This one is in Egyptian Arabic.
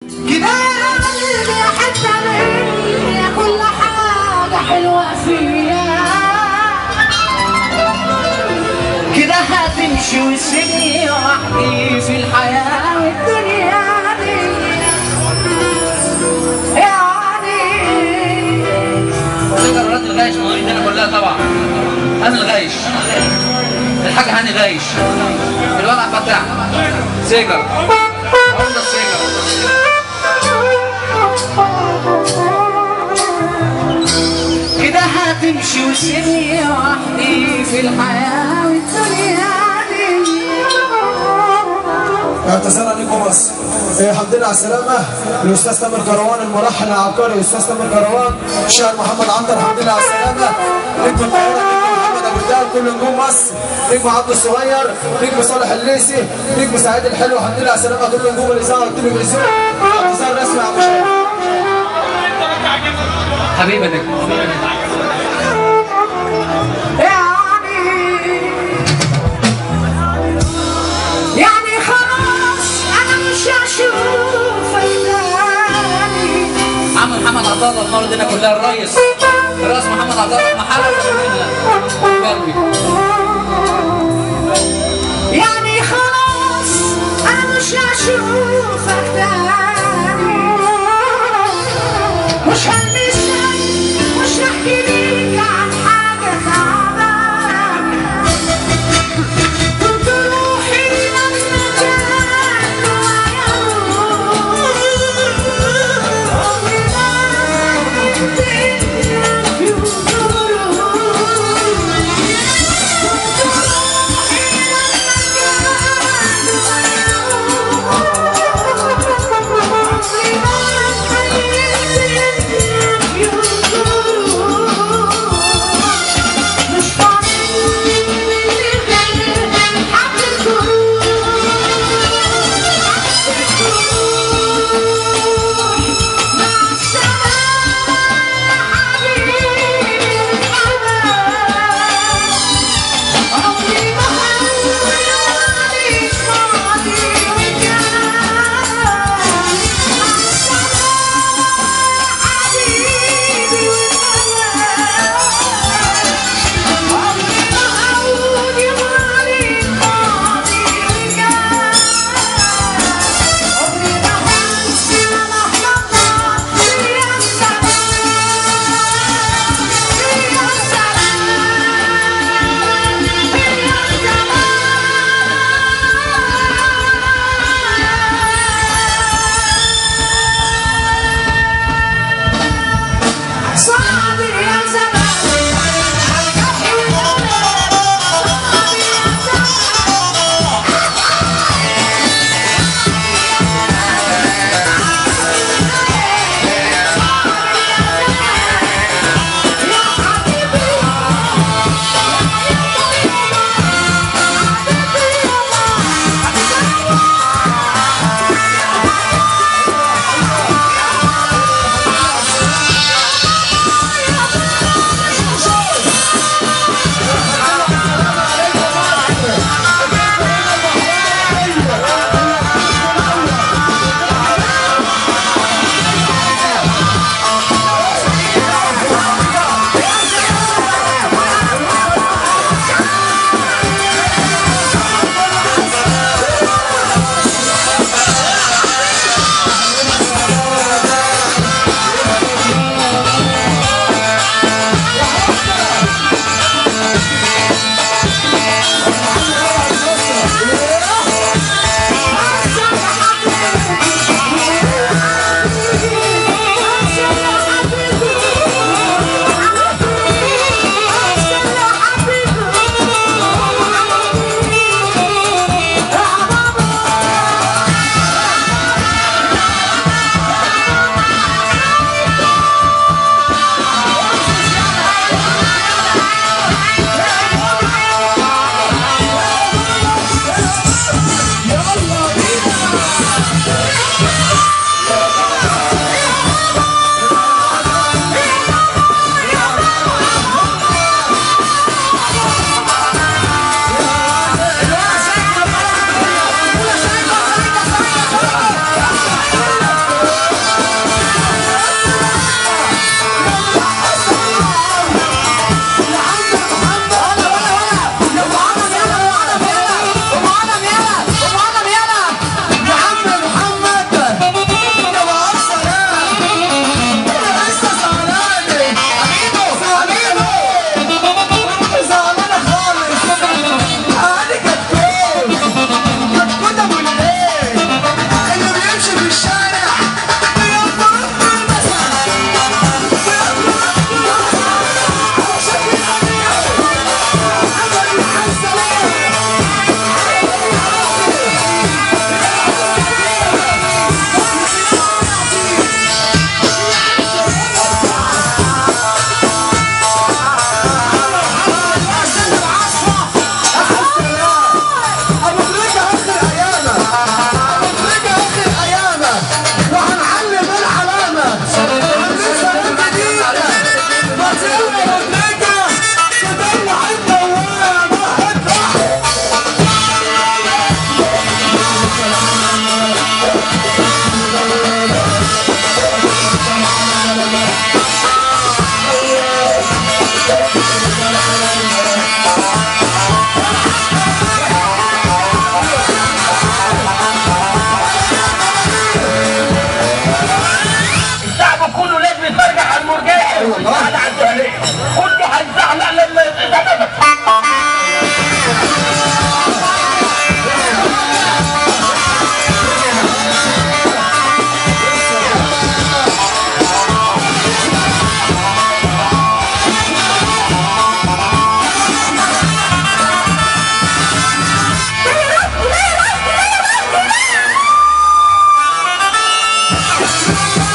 كده يا قلبي حتى مني كل حاجة حلوة فيا كده هتمشي وتسيبني وحدي في الحياة والدنيا دي يعني تقدر رد الغايش مواليدنا كلها طبعا هاني الغايش الحاج هاني غايش الوضع فتح سيجر عمدة سيجر كده هتمشي وتسيبني وحدي في الحياة والدنيا دي اعتذار لكم مصر إيه، الحمد لله على السلامة الأستاذ تامر كروان الملحن العبقري الأستاذ تامر كروان الشاعر محمد عنتر الحمد لله على السلامة نجم القاهرة نجم محمد أبو الدهب كل نجوم مصر نجم عبد الصغير نجم صالح الليسي نجم سعيد الحلو الحمد لله على السلامة كل نجوم الإذاعة والتلفزيون اعتذار رسمي يا عم شاهين حبيبي نجم يعني يعني خلاص انا مش هشوفك تاني عم محمد عطا الله النار دينا كلها الريس الرئيس محمد عطا الله محل قلبي يعني خلاص انا مش هشوفك تاني مش هلمسك مش هحكي ليك عن حاجة تعبانة كنت روحي لما كان معايا عمري ما كنت في وجودك Thank